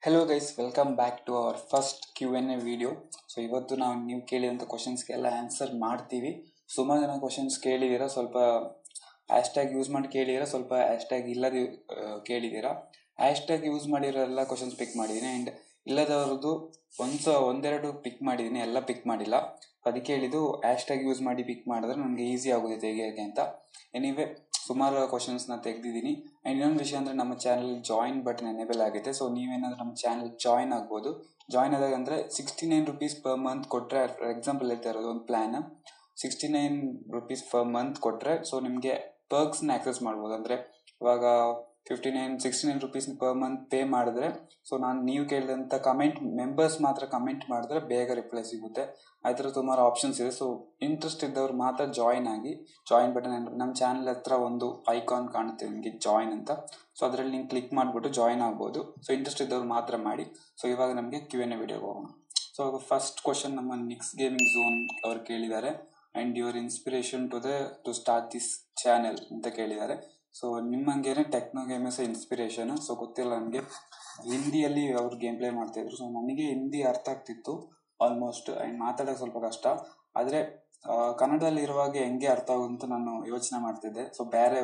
Hello guys welcome back to our first Q N A video so ಇವತ್ತು ನಾವು ನೀವು ಕೇಳಿದಂಥ ಕ್ವಶನ್ಸ್ಗೆಲ್ಲ answer ಮಾಡ್ತೀವಿ ಸುಮಾರು ಜನ ಕ್ವಶನ್ಸ್ ಕೇಳಿದ್ದೀರಾ ಸ್ವಲ್ಪ ಹ್ಯಾಶ್ಟ್ಯಾಗ್ ಯೂಸ್ ಮಾಡಿ ಕೇಳಿದ್ದೀರಾ ಸ್ವಲ್ಪ ಹ್ಯಾಶ್ಟ್ಯಾಗ್ ಇಲ್ಲದ ಕೇಳಿದ್ದೀರಾ ಹ್ಯಾಶ್ಟ್ಯಾಗ್ ಯೂಸ್ ಮಾಡಿರೋ ಎಲ್ಲ ಕ್ವಶನ್ಸ್ ಪಿಕ್ ಮಾಡಿದ್ದೀನಿ ಆ್ಯಂಡ್ ಇಲ್ಲದವ್ರದ್ದು ಒಂದು ಒಂದೆರಡು ಪಿಕ್ ಮಾಡಿದ್ದೀನಿ ಎಲ್ಲ ಪಿಕ್ ಮಾಡಿಲ್ಲ ಅದಕ್ಕೆ ಹೇಳಿದ್ದು ಹ್ಯಾಶ್ಟ್ಯಾಗ್ ಯೂಸ್ ಮಾಡಿ ಪಿಕ್ ಮಾಡಿದ್ರೆ ನನಗೆ ಈಸಿ ಆಗುತ್ತೆ ತೆಗಿಯೋಕ್ಕೆ ಅಂತ ಎನಿವೆ ಸುಮಾರು ಕ್ವಶನ್ಸ್ನ ತೆಗೆದಿದ್ದೀನಿ ಆ್ಯಂಡ್ ಇನ್ನೊಂದು ವಿಷಯ ಅಂದರೆ ನಮ್ಮ ಚಾನಲ್ ಜಾಯಿನ್ ಬಟನ್ ಎನೇಬಲ್ ಆಗಿದೆ ಸೊ ನೀವೇನಾದರೂ ನಮ್ಮ ಚಾನಲ್ ಜಾಯಿನ್ ಆಗ್ಬೋದು ಜಾಯಿನ್ ಆದಾಗ ಅಂದರೆ sixty nine rupees per month ಕೊಟ್ಟರೆ ಫಾರ್ ಎಕ್ಸಾಂಪಲ್ ಹೇಳ್ತಾ ಇರೋದು ಒಂದು plan sixty nine rupees per month ಕೊಟ್ಟರೆ ಸೊ ನಿಮಗೆ ಪರ್ಕ್ಸ್ನ ಆಕ್ಸೆಸ್ ಮಾಡ್ಬೋದು ಅಂದರೆ ಇವಾಗ fifty nine sixty nine rupees per month pay ಮಾಡಿದ್ರೆ ಸೊ ನಾನು ನೀವು ಕೇಳಿದಂಥ ಕಮೆಂಟ್ ಮೆಂಬರ್ಸ್ ಮಾತ್ರ ಕಮೆಂಟ್ ಮಾಡಿದ್ರೆ ಬೇಗ ರಿಪ್ಲೈ ಸಿಗುತ್ತೆ ಆ ಥರ ಸುಮಾರು ಆಪ್ಷನ್ಸ್ ಇದೆ ಸೊ ಇಂಟ್ರೆಸ್ಟ್ ಇದ್ದವ್ರು ಮಾತ್ರ ಜಾಯಿನ್ ಆಗಿ ಜಾಯಿನ್ ಬಟನ್ ನಮ್ಮ ಚಾನಲ್ ಹತ್ರ ಒಂದು ಐಕಾನ್ ಕಾಣುತ್ತೆ ನಿಮಗೆ ಜಾಯಿನ್ ಅಂತ ಸೊ ಅದರಲ್ಲಿ ನೀವು ಕ್ಲಿಕ್ ಮಾಡಿಬಿಟ್ಟು ಜಾಯಿನ್ ಆಗ್ಬೋದು ಸೊ ಇಂಟ್ರೆಸ್ಟ್ ಇದ್ದವ್ರು ಮಾತ್ರ ಮಾಡಿ ಸೊ ಇವಾಗ ನಮಗೆ ಕ್ಯೂ ಎನ್ ಎ ವಿಡಿಯೋಗೆ ಹೋಗೋಣ ಸೊ ಫಸ್ಟ್ ಕ್ವಶನ್ ನಮ್ಮ ನಿಕ್ಸ್ ಗೇಮಿಂಗ್ ಝೋನ್ ಅವ್ರು ಕೇಳಿದ್ದಾರೆ and your inspiration to the to start this channel ಅಂತ ಕೇಳಿದ್ದಾರೆ ಸೊ ನಿಮ್ಮಂಗೇನೆ ಟೆಕ್ನೋ ಗೇಮರ್ಸ್ ಇನ್ಸ್ಪಿರೇಷನ್ ಸೊ ಗೊತ್ತಿಲ್ಲ ನನಗೆ ಹಿಂದಿಯಲ್ಲಿ ಅವ್ರು ಗೇಮ್ ಪ್ಲೇ ಮಾಡ್ತಾಯಿದ್ರು ಸೊ ನನಗೆ ಹಿಂದಿ ಅರ್ಥ ಆಗ್ತಿತ್ತು ಆಲ್ಮೋಸ್ಟ್ ಆ್ಯಂಡ್ ಮಾತಾಡೋಕೆ ಸ್ವಲ್ಪ ಕಷ್ಟ ಆದರೆ ಕನ್ನಡದಲ್ಲಿ ಇರುವಾಗ ಹೆಂಗೆ ಅರ್ಥ ಆಗುವಂತ ನಾನು ಯೋಚನೆ ಮಾಡ್ತಿದ್ದೆ ಸೊ ಬೇರೆ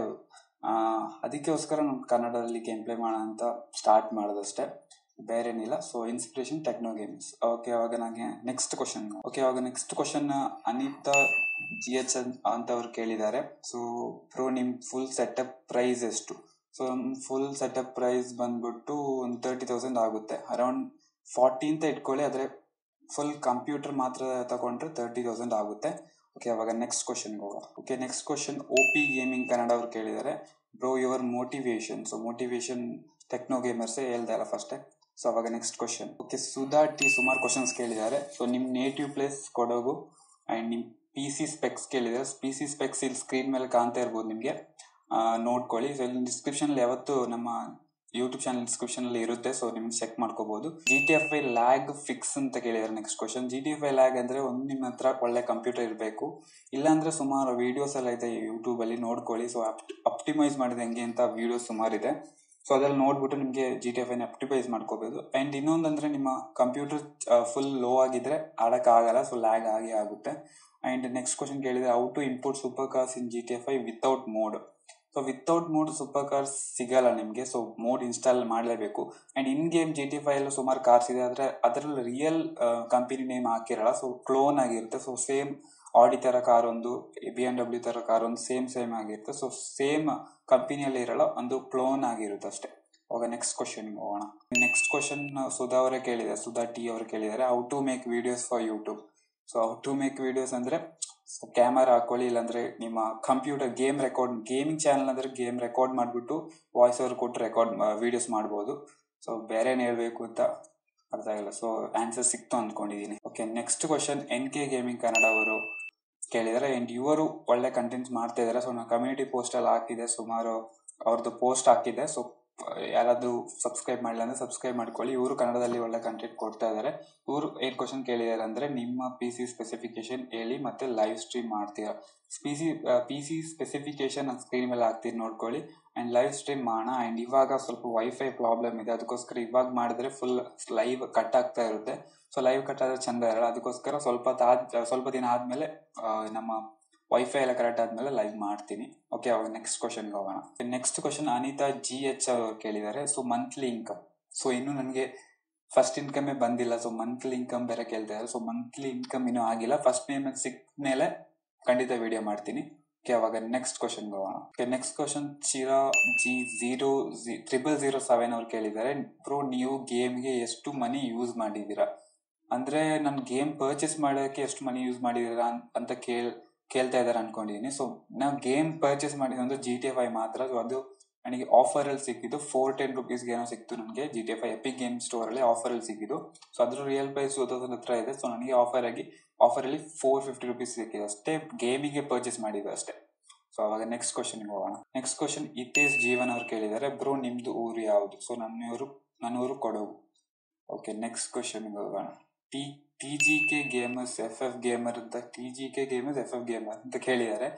ಅದಕ್ಕೋಸ್ಕರ ನಾನು ಕನ್ನಡದಲ್ಲಿ ಗೇಮ್ ಪ್ಲೇ ಮಾಡೋಣ ಅಂತ ಸ್ಟಾರ್ಟ್ ಮಾಡೋದಷ್ಟೇ ಬೇರೇನಿಲ್ಲ so inspiration techno games okay ಅವಾಗ ನನಗೆ ನೆಕ್ಸ್ಟ್ ಕ್ವಶನ್ ಓಕೆ ಅವಾಗ next question Anita G H ಅಂತವ್ರು ಕೇಳಿದ್ದಾರೆ ಸೊ ಪ್ರೋ ನಿಮ್ಮ ಫುಲ್ ಸೆಟಪ್ ಪ್ರೈಸ್ ಎಷ್ಟು ಸೊ ಫುಲ್ ಸೆಟಪ್ ಪ್ರೈಸ್ ಬಂದ್ಬಿಟ್ಟು ಒಂದು ತರ್ಟಿ ತೌಸಂಡ್ ಆಗುತ್ತೆ ಅರೌಂಡ್ ಫಾರ್ಟಿ ಅಂತ ಇಟ್ಕೊಳ್ಳಿ ಆದರೆ ಫುಲ್ ಕಂಪ್ಯೂಟರ್ ಮಾತ್ರ ತಗೊಂಡ್ರೆ ತರ್ಟಿ ತೌಸಂಡ್ ಆಗುತ್ತೆ ಓಕೆ ಅವಾಗ ನೆಕ್ಸ್ಟ್ ಕ್ವಶನ್ಗೆ ಹೋಗೋಣ okay next question O P gaming Kannada ಅವ್ರು ಕೇಳಿದ್ದಾರೆ bro your motivation so motivation techno ಗೇಮರ್ಸೇ ಹೇಳ್ದೆ ಅಲ್ಲ ಫಸ್ಟೇ ಸೊ ಅವಾಗ next question okay Sudha T ಸುಮಾರು ಕ್ವಶನ್ಸ್ ಕೇಳಿದ್ದಾರೆ ಸೊ ನಿಮ್ಮ ನೇಟಿವ್ ಪ್ಲೇಸ್ ಕೊಡಗು ಆ್ಯಂಡ್ ನಿಮ್ಮ ಪಿ ಸಿ ಸ್ಪೆಕ್ಸ್ ಕೇಳಿದ್ದಾರೆ ಪಿ ಸಿ ಸ್ಪೆಕ್ಸ್ ಇಲ್ಲಿ ಸ್ಕ್ರೀನ್ ಮೇಲೆ ಕಾಣ್ತಾ ಇರ್ಬೋದು ನಿಮಗೆ ನೋಡ್ಕೊಳ್ಳಿ ಸೊ ಇಲ್ಲಿ ಡಿಸ್ಕ್ರಿಪ್ಷನಲ್ಲಿ ಯಾವತ್ತು ನಮ್ಮ ಯೂಟ್ಯೂಬ್ ಚಾನಲ್ ಡಿಸ್ಕ್ರಿಪ್ಷನ್ ಅಲ್ಲಿ ಇರುತ್ತೆ ಸೊ ನಿಮ್ಗೆ ಚೆಕ್ ಮಾಡ್ಕೋಬಹುದು G T F I lag fix ಅಂತ ಕೇಳಿದ್ದಾರೆ next question G T F I lag ಅಂದ್ರೆ ಒಂದು ನಿಮ್ಮ ಹತ್ರ ಒಳ್ಳೆ ಕಂಪ್ಯೂಟರ್ ಇರಬೇಕು ಇಲ್ಲಾಂದ್ರೆ ಸುಮಾರು ವಿಡಿಯೋಸ್ ಎಲ್ಲ ಇದೆ ಯೂಟ್ಯೂಬ್ ಅಲ್ಲಿ ನೋಡ್ಕೊಳ್ಳಿ ಸೊ ಅಪ್ಟಿಮೈಸ್ ಮಾಡಿದ ಹೆಂಗೆ ಅಂತ ವಿಡಿಯೋಸ್ ಸುಮಾರು ಇದೆ ಸೊ ಅದ್ರಲ್ಲಿ ನೋಡ್ಬಿಟ್ಟು ನಿಮಗೆ ಜಿ ಟಿ ಎಫ್ ಐನ ಅಪ್ಟಿಮೈಸ್ ಮಾಡ್ಕೋಬಹುದು ಅಂಡ್ ಇನ್ನೊಂದಂದ್ರೆ ನಿಮ್ಮ ಕಂಪ್ಯೂಟರ್ ಫುಲ್ ಲೋ ಆಗಿದ್ರೆ ಆಡಕ್ಕಾಗಲ್ಲ ಸೊ ಲ್ಯಾಗ್ ಆಗೇ ಆಗುತ್ತೆ ಅಂಡ್ ನೆಕ್ಸ್ಟ್ ಕ್ವಶನ್ ಕೇಳಿದ್ರೆ how to import super cars in G T F I without mod so without mod super cars ಸಿಗಲ್ಲ ನಿಮಗೆ ಸೊ ಮೋಡ್ ಇನ್ಸ್ಟಾಲ್ ಮಾಡಲೇಬೇಕು and in game G T five ಎಲ್ಲ ಸುಮಾರು cars ಇದೆ ಆದರೆ ಅದರಲ್ಲಿ ರಿಯಲ್ ಕಂಪನಿ ನೇಮ್ ಹಾಕಿರಲ್ಲ ಸೊ ಕ್ಲೋನ್ ಆಗಿರುತ್ತೆ ಸೊ ಸೇಮ್ ಆಡಿ ತರ ಕಾರ್ ಒಂದು ಬಿ ಎಂ ಡಬ್ಲ್ಯೂ ತರ ಕಾರ್ ಒಂದು ಸೇಮ್ ಸೇಮ್ ಆಗಿರುತ್ತೆ ಸೊ ಸೇಮ್ ಕಂಪನಿಯಲ್ಲಿ ಇರಲ್ಲ ಒಂದು ಕ್ಲೋನ್ ಆಗಿರುತ್ತೆ ಅಷ್ಟೇ ಅವಾಗ ನೆಕ್ಸ್ಟ್ ಕ್ವಶನ್ ಹೋಗೋಣ ನೆಕ್ಸ್ಟ್ ಕ್ವಶನ್ ಸುಧಾ ಅವರೇ ಕೇಳಿದ್ದಾರೆ ಸುಧಾ ಟಿ ಅವರು ಕೇಳಿದ್ದಾರೆ how to make videos for YouTube so how to make videos ಅಂದ್ರೆ ಕ್ಯಾಮರಾ ಹಾಕೊಳ್ಳಿ ಇಲ್ಲಾಂದ್ರೆ ನಿಮ್ಮ computer game record gaming channel ಅಂದ್ರೆ ಗೇಮ್ ರೆಕಾರ್ಡ್ ಮಾಡಿಬಿಟ್ಟು ವಾಯ್ಸ್ ಓವರ್ ಕೊಟ್ಟು ರೆಕಾರ್ಡ್ ವಿಡಿಯೋಸ್ ಮಾಡ್ಬೋದು ಸೊ ಬೇರೆ ಹೇಳ್ಬೇಕು ಅಂತ ಅರ್ಥ ಆಗಿಲ್ಲ ಸೊ ಆನ್ಸರ್ ಸಿಕ್ತು ಅಂದ್ಕೊಂಡಿದ್ದೀನಿ okay next question N K gaming Kannada ಅವರು ಕೇಳಿದ್ದಾರೆ ಅಂಡ್ ಇವರು ಒಳ್ಳೆ ಕಂಟೆಂಟ್ಸ್ ಮಾಡ್ತಾ ಇದ್ದಾರೆ ಸೊ ನಾನು ಕಮ್ಯುನಿಟಿ ಪೋಸ್ಟ್ ಅಲ್ಲಿ ಹಾಕಿದೆ ಸುಮಾರು ಅವ್ರದ್ದು ಪೋಸ್ಟ್ ಹಾಕಿದೆ ಸೊ ಯಾರಾದ್ರೂ ಸಬ್ಸ್ಕ್ರೈಬ್ ಮಾಡಿಲ್ಲ ಅಂದ್ರೆ ಸಬ್ಸ್ಕ್ರೈಬ್ ಮಾಡ್ಕೊಳ್ಳಿ ಇವರು ಕನ್ನಡದಲ್ಲಿ ಒಳ್ಳೆ ಕಂಟೆಂಟ್ ಕೊಡ್ತಾ ಇದ್ದಾರೆ ಇವರು ಏನ್ ಕ್ವಶನ್ ಕೇಳಿದ್ದಾರೆ ಅಂದ್ರೆ ನಿಮ್ಮ ಪಿ ಸಿ ಸ್ಪೆಸಿಫಿಕೇಶನ್ ಹೇಳಿ ಮತ್ತೆ ಲೈವ್ ಸ್ಟ್ರೀಮ್ ಮಾಡ್ತೀರಾ P C P C specification screen ಮೇಲೆ ಹಾಕ್ತೀರಿ ನೋಡ್ಕೊಳ್ಳಿ ಅಂಡ್ ಲೈವ್ ಸ್ಟ್ರೀಮ್ ಮಾಡೋಣ ಅಂಡ್ ಇವಾಗ ಸ್ವಲ್ಪ ವೈಫೈ ಪ್ರಾಬ್ಲಮ್ ಇದೆ ಅದಕ್ಕೋಸ್ಕರ ಇವಾಗ ಮಾಡಿದ್ರೆ ಫುಲ್ ಲೈವ್ ಕಟ್ ಆಗ್ತಾ ಇರುತ್ತೆ ಸೊ ಲೈವ್ ಕಟ್ ಆದ್ರೆ ಚಂದ ಇರಲ್ಲ ಅದಕ್ಕೋಸ್ಕರ ಸ್ವಲ್ಪ ಸ್ವಲ್ಪ ದಿನ ಆದ್ಮೇಲೆ ನಮ್ಮ ವೈಫೈ ಎಲ್ಲ ಕರೆಕ್ಟ್ ಆದ್ಮೇಲೆ ಲೈವ್ ಮಾಡ್ತೀನಿ ಓಕೆ ಅವಾಗ ನೆಕ್ಸ್ಟ್ ಕ್ವಶನ್ಗೆ ಹೋಗೋಣ next question Anita G H ಅವರು ಕೇಳಿದ್ದಾರೆ ಸೊ ಮಂತ್ಲಿ ಇನ್ಕಮ್ ಸೊ ಇನ್ನು ನನಗೆ ಫಸ್ಟ್ ಇನ್ಕಮೇ ಬಂದಿಲ್ಲ ಸೊ ಮಂತ್ಲಿ ಇನ್ಕಮ್ ಬೇರೆ ಕೇಳ್ತಾ ಇದ್ದಾರೆ ಸೊ ಮಂತ್ಲಿ ಇನ್ಕಮ್ ಇನ್ನೂ ಆಗಿಲ್ಲ ಫಸ್ಟ್ ಪೇಮೆಂಟ್ ಸಿಕ್ಕ ಮೇಲೆ ಖಂಡಿತ ವಿಡಿಯೋ ಮಾಡ್ತೀನಿ ಓಕೆ ಅವಾಗ ನೆಕ್ಸ್ಟ್ ಕ್ವಶನ್ಗೆ ಹೋಗೋಣ okay next question Chira G zero G triple zero seven ಅವ್ರು ಕೇಳಿದ್ದಾರೆ ಪ್ರೋ ನೀವು ಗೇಮ್ಗೆ ಎಷ್ಟು ಮನಿ ಯೂಸ್ ಮಾಡಿದ್ದೀರಾ ಅಂದ್ರೆ ನಾನು ಗೇಮ್ ಪರ್ಚೇಸ್ ಮಾಡೋಕ್ಕೆ ಎಷ್ಟು ಮನಿ ಯೂಸ್ ಮಾಡಿದ್ದೀರಾ ಅಂತ ಕೇಳ್ ಕೇಳ್ತಾ ಇದ್ದಾರೆ ಅನ್ಕೊಂಡಿದ್ದೀನಿ ಸೊ ನಾವು ಗೇಮ್ ಪರ್ಚೇಸ್ ಮಾಡಿದ್ದು ಅಂದ್ರೆ ಜಿ ಟಿ ಎಫ್ ಐ ಮಾತ್ರ ಸೊ ಅದು ನನಗೆ ಆಫರ್ ಅಲ್ಲಿ ಸಿಕ್ಕಿದ್ದು ಫೋರ್ ಟೆನ್ ರುಪೀಸ್ಗೆ ಏನೋ ಸಿಕ್ತು ನನಗೆ G T F I Epic game store ಅಲ್ಲಿ ಆಫರ್ ಅಲ್ಲಿ ಸಿಕ್ಕಿದ್ದು ಸೊ ಅದ್ರ ರಿಯಲ್ ಪ್ರೈಸ್ ಟೂ ತೌಸಂಡ್ ಹತ್ರ ಇದೆ ಸೊ ನನಗೆ ಆಫರ್ ಆಗಿ ಆಫರ್ ಅಲ್ಲಿ ಫೋರ್ ಫಿಫ್ಟಿ ರುಪೀಸ್ ಸಿಕ್ಕಿದೆ ಅಷ್ಟೇ ಗೇಮಿಗೆ ಪರ್ಚೇಸ್ ಮಾಡಿದ್ದು ಅಷ್ಟೇ ಸೊ ಅವಾಗ ನೆಕ್ಸ್ಟ್ ಕ್ವಶನ್ಗೆ ಹೋಗೋಣ ನೆಕ್ಸ್ಟ್ ಕ್ವಶನ್ ಇತೇಶ್ ಜೀವನ್ ಅವ್ರು ಕೇಳಿದ್ದಾರೆ ಬ್ರೋ ನಿಮ್ದು ಊರು ಯಾವುದು ಸೊ ನನ್ನೂರು ನನ್ನ ಊರು ಕೊಡಗು ಓಕೆ ನೆಕ್ಸ್ಟ್ ಕ್ವಶನ್ಗೆ ಹೋಗೋಣ T T G K gamers F F gamer ಅಂತ T G K gamers F F gamer ಅಂತ ಕೇಳಿದ್ದಾರೆ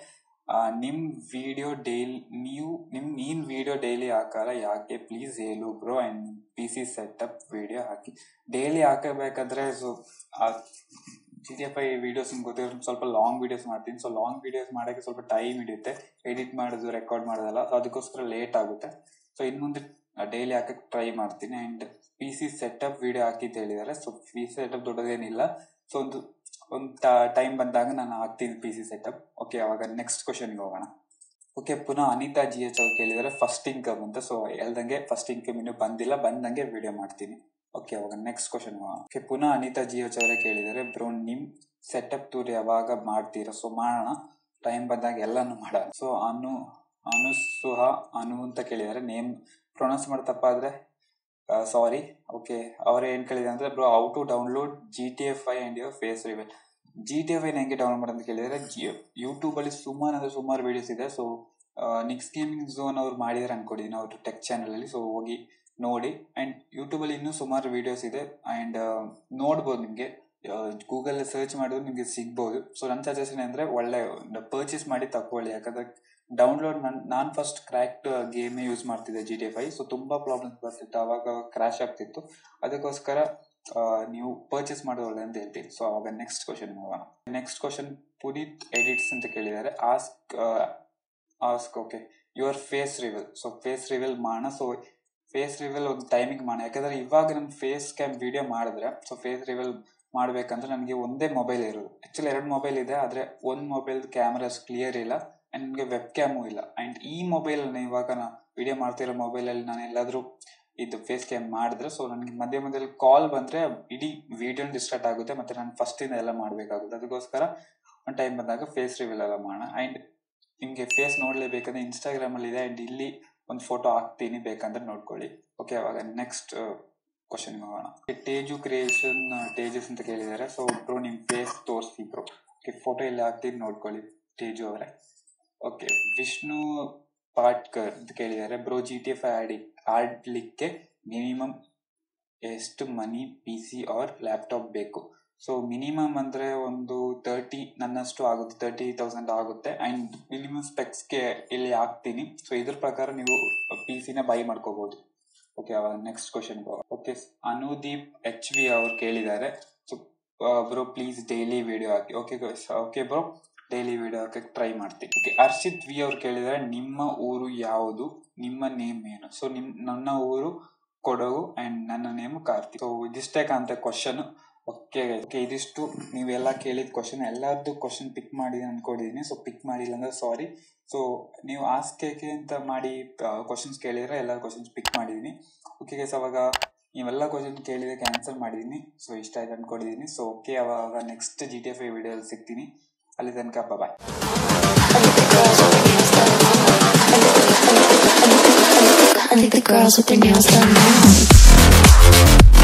ನಿಮ್ಮ ವಿಡಿಯೋ ಡೈಲಿ ನೀವು ನಿಮ್ಮ ನೀನು ವಿಡಿಯೋ ಡೈಲಿ ಹಾಕಲ್ಲ ಯಾಕೆ ಪ್ಲೀಸ್ ಹೇಳು bro and P C setup video ಹಾಕಿ ಡೈಲಿ ಹಾಕಬೇಕಾದ್ರೆ so G T F I videos ಗೊತ್ತಿರೋ ಸ್ವಲ್ಪ ಲಾಂಗ್ ವಿಡಿಯೋಸ್ ಮಾಡ್ತೀನಿ ಸೊ ಲಾಂಗ್ ವಿಡಿಯೋಸ್ ಮಾಡೋಕ್ಕೆ ಸ್ವಲ್ಪ ಟೈಮ್ ಹಿಡಿಯುತ್ತೆ ಎಡಿಟ್ ಮಾಡೋದು ರೆಕಾರ್ಡ್ ಮಾಡೋದಲ್ಲ ಸೊ ಅದಕ್ಕೋಸ್ಕರ ಲೇಟ್ ಆಗುತ್ತೆ ಸೊ ಇನ್ನು ಮುಂದೆ ಡೈಲಿ ಹಾಕಕ್ಕೆ ಟ್ರೈ ಮಾಡ್ತೀನಿ and P C setup video ಹಾಕಿದ್ದು ಹೇಳಿದ್ದಾರೆ ಸೊ ಪಿ ಸಿ ಸೆಟಪ್ ದೊಡ್ಡದೇನಿಲ್ಲ ಸೊ ಒಂದು ಒಂದು ಟೈಮ್ ಬಂದಾಗ ನಾನು ಹಾಕ್ತೀನಿ ಪಿ ಸಿ ಸೆಟಪ್ ಓಕೆ ಅವಾಗ ನೆಕ್ಸ್ಟ್ ಕ್ವಶನ್ಗೆ ಹೋಗೋಣ ಓಕೆ ಪುನಃ ಅನಿತಾ ಜಿ ಎಚ್ ಅವ್ರು ಕೇಳಿದರೆ ಫಸ್ಟ್ ಇನ್ಕಮ್ ಅಂತ ಸೊ ಹೇಳ್ದಂಗೆ ಫಸ್ಟ್ ಇನ್ಕಮ್ ಇನ್ನೂ ಬಂದಿಲ್ಲ ಬಂದಂಗೆ ವಿಡಿಯೋ ಮಾಡ್ತೀನಿ ಓಕೆ ಅವಾಗ ನೆಕ್ಸ್ಟ್ ಕ್ವಶನ್ ಓಕೆ ಪುನಃ ಅನಿತಾ ಜಿ ಎಚ್ ಅವರೇ ಕೇಳಿದರೆ ಬ್ರೋ ನಿಮ್ ಸೆಟಪ್ ಟೂರ್ ಯಾವಾಗ ಮಾಡ್ತೀರಾ ಸೊ ಮಾಡೋಣ ಟೈಮ್ ಬಂದಾಗ ಎಲ್ಲಾನು ಮಾಡೋಣ ಸೊ ಅನು ಅನುಸುಹ ಅನು ಅಂತ ಕೇಳಿದ್ದಾರೆ ನೇಮ್ ಪ್ರೊನೌನ್ಸ್ ಮಾಡಿ ತಪ್ಪಾದ್ರೆ ಸಾರಿ ಓಕೆ ಅವ್ರು ಏನ್ ಕೇಳಿದ್ರೆ ಅಂದ್ರೆ bro how to download G T F I and your face reveal G T F I ಹೆಂಗೆ ಡೌನ್ಲೋಡ್ ಮಾಡೋದು ಅಂತ ಕೇಳಿದ್ರೆ ಯೂಟ್ಯೂಬ್ ಅಲ್ಲಿ ಸುಮಾರು ಅಂದ್ರೆ ಸುಮಾರು ವಿಡಿಯೋಸ್ ಇದೆ ಸೊ ನಿಕ್ಸ್ ಗೇಮಿಂಗ್ ಝೋನ್ ಅವ್ರು ಮಾಡಿದಾರೆ ಅನ್ಕೊಂಡಿದ್ದೀನಿ ಅವ್ರ ಟೆಕ್ ಚಾನಲ್ ಅಲ್ಲಿ ಸೊ ಹೋಗಿ ನೋಡಿ ಅಂಡ್ ಯೂಟ್ಯೂಬ್ ಅಲ್ಲಿ ಇನ್ನೂ ಸುಮಾರು ವಿಡಿಯೋಸ್ ಇದೆ ಅಂಡ್ ನೋಡ್ಬೋದು ನಿಮಗೆ ಗೂಗಲ್ ಸರ್ಚ್ ಮಾಡಿದ್ರೆ ನಿಮಗೆ ಸಿಗ್ಬೋದು ಸೊ ನನ್ನ ಸಜೆಷನ್ ಅಂದ್ರೆ ಒಳ್ಳೆ ಪರ್ಚೇಸ್ ಮಾಡಿ ತಕೊಳ್ಳಿ ಯಾಕಂದ್ರೆ ಡೌನ್ಲೋಡ್ ನಾನು ಫಸ್ಟ್ ಕ್ರ್ಯಾಕ್ಟ್ ಗೇಮ್ ಯೂಸ್ ಮಾಡ್ತಿದ್ದೆ G T F I so ತುಂಬಾ ಪ್ರಾಬ್ಲಮ್ಸ್ ಬರ್ತಿತ್ತು ಅವಾಗ ಕ್ರಾಶ್ ಆಗ್ತಿತ್ತು ಅದಕ್ಕೋಸ್ಕರ ನೀವು ಪರ್ಚೇಸ್ ಮಾಡೋದು ಒಳ್ಳೆ ಅಂತ ಹೇಳ್ತೀನಿ ಸೊ ಅವಾಗ ನೆಕ್ಸ್ಟ್ ಕ್ವಶನ್ ಹೋಗೋಣ ನೆಕ್ಸ್ಟ್ ಕ್ವಶನ್ ಪುನೀತ್ ಎಡಿಟ್ಸ್ ಅಂತ ಕೇಳಿದ್ದಾರೆ ask ask okay your face reveal so face reveal ಮಾಡೋಣ ಸೊ ಫೇಸ್ ರಿವೆಲ್ ಒಂದು ಟೈಮಿಂಗ್ ಮಾಡೋಣ ಯಾಕಂದ್ರೆ ಇವಾಗ ನನ್ನ ಫೇಸ್ ಕ್ಯಾಮ್ ವಿಡಿಯೋ ಮಾಡಿದ್ರೆ ಸೊ ಫೇಸ್ ರಿವೆಲ್ ಮಾಡ್ಬೇಕಂದ್ರೆ ನನಗೆ ಒಂದೇ ಮೊಬೈಲ್ ಇರೋದು ಆಕ್ಚುಲಿ ಎರಡು ಮೊಬೈಲ್ ಇದೆ ಆದ್ರೆ ಒಂದು ಮೊಬೈಲ್ ಕ್ಯಾಮ್ರಾಸ್ ಕ್ಲಿಯರ್ ಇಲ್ಲ ಅಂಡ್ ನನಗೆ ವೆಬ್ ಕ್ಯಾಮು ಇಲ್ಲ ಅಂಡ್ ಈ ಮೊಬೈಲ್ ಇವಾಗ ನಾ ವಿಡಿಯೋ ಮಾಡ್ತಿರೋ ಮೊಬೈಲ್ ಅಲ್ಲಿ ನಾನು ಎಲ್ಲಾದ್ರೂ ಇದು ಫೇಸ್ ಕ್ಯಾಮ್ ಮಾಡಿದ್ರೆ ಸೊ ನನಗೆ ಮಧ್ಯ ಮಧ್ಯದಲ್ಲಿ ಕಾಲ್ ಬಂದ್ರೆ ಇಡೀ ವಿಡಿಯೋ ಡಿಸ್ಟಾರ್ಟ್ ಆಗುತ್ತೆ ಮತ್ತೆ ನಾನು ಫಸ್ಟ್ ಇಂದ ಎಲ್ಲ ಮಾಡ್ಬೇಕಾಗುತ್ತೆ ಅದಕ್ಕೋಸ್ಕರ ಒಂದು ಟೈಮ್ ಬಂದಾಗ ಫೇಸ್ ರಿವೀಲ್ ಎಲ್ಲ ಮಾಡೋಣ ಅಂಡ್ ನಿಮ್ಗೆ ಫೇಸ್ ನೋಡ್ಲೇಬೇಕಂದ್ರೆ ಇನ್ಸ್ಟಾಗ್ರಾಮ್ ಅಲ್ಲಿ ಇದೆ ಅಂಡ್ ಇಲ್ಲಿ ಒಂದು ಫೋಟೋ ಹಾಕ್ತೀನಿ ಬೇಕಂದ್ರೆ ನೋಡ್ಕೊಳ್ಳಿ ಓಕೆ ಅವಾಗ ನೆಕ್ಸ್ಟ್ ಕ್ವಶನ್ ಹೋಗೋಣ ಟೇಜು ಕ್ರಿಯೇಷನ್ ಟೇಜಸ್ ಅಂತ ಕೇಳಿದ್ದಾರೆ ಸೊ ಬ್ರೋ ನಿಮ್ ಫೇಸ್ ತೋರಿಸಿ ಬ್ರೋ ಓಕೆ ಫೋಟೋ ಇಲ್ಲಿ ಹಾಕ್ತೀನಿ ನೋಡ್ಕೊಳ್ಳಿ ತೇಜು ಅವರೇ ಓಕೆ ವಿಷ್ಣು ಪಾಟ್ಕರ್ ಅಂತ ಕೇಳಿದ್ದಾರೆ ಬ್ರೋ ಜಿ ಟಿ ಎಫ್ ಆಡಿ ಆಡ್ಲಿಕ್ಕೆ ಮಿನಿಮಮ್ ಎಷ್ಟು money P C or laptop ಬೇಕು ಸೊ ಮಿನಿಮಮ್ ಅಂದ್ರೆ ಒಂದು ತರ್ಟಿ ನನ್ನಷ್ಟು ಆಗುತ್ತೆ ತರ್ಟಿ ತೌಸಂಡ್ ಆಗುತ್ತೆ ಅಂಡ್ ಮಿನಿಮಮ್ ಸ್ಪೆಕ್ಸ್ಗೆ ಇಲ್ಲಿ ಹಾಕ್ತೀನಿ ಸೊ ಇದ್ರ ಪ್ರಕಾರ ನೀವು ಪಿ ಸಿನ ಬೈ ಮಾಡ್ಕೋಬಹುದು ಓಕೆ ಅವಾಗ next question okay Anudeep H V ಅವ್ರು ಕೇಳಿದ್ದಾರೆ so bro please daily video ಹಾಕಿ okay okay bro daily video ಹಾಕಕ್ಕೆ ಟ್ರೈ ಮಾಡ್ತೀನಿ ಓಕೆ ಹರ್ಷಿತ್ ವಿ ಅವ್ರು ಕೇಳಿದ್ದಾರೆ ನಿಮ್ಮ ಊರು ಯಾವುದು ನಿಮ್ಮ ನೇಮ್ ಏನು ಸೊ ನಿಮ್ ನನ್ನ ಊರು ಕೊಡಗು ಅಂಡ್ ನನ್ನ ನೇಮ್ ಕಾರ್ತಿಕ್ ಸೊ ಇದಿಷ್ಟೇ ಕಾಂತ ಕ್ವಶನ್ ಓಕೆ ಓಕೆ ಇದಿಷ್ಟು ನೀವೆಲ್ಲ ಕೇಳಿದ ಕ್ವಶನ್ ಎಲ್ಲರದ್ದು ಕ್ವಶನ್ ಪಿಕ್ ಮಾಡಿದೀನಿ ಅನ್ಕೊಂಡಿದೀನಿ ಸೊ ಪಿಕ್ ಮಾಡಿಲ್ಲ ಅಂದ್ರೆ ಸಾರಿ ಸೊ ನೀವು ಆಸ್ಕೇಕೆ ಅಂತ ಮಾಡಿ ಕ್ವಶನ್ಸ್ ಕೇಳಿದ್ರೆ ಎಲ್ಲ ಕ್ವಶನ್ಸ್ ಪಿಕ್ ಮಾಡಿದೀನಿ ಓಕೆ ಗೈಸ್ ಅವಾಗ ನೀವೆಲ್ಲ ಕ್ವಶನ್ ಕೇಳಿದಕ್ಕೆ ಆನ್ಸರ್ ಮಾಡಿದೀನಿ ಸೊ ಇಷ್ಟ ಆಯ್ತು ಅನ್ಕೊಂಡಿದೀನಿ ಸೊ ಓಕೆ ಅವಾಗ next G T F I ವಿಡಿಯೋದಲ್ಲಿ ಸಿಗ್ತೀನಿ ಅಲ್ಲಿ ತನಕ ಬಾಯ್ I think the girls with their nails done now.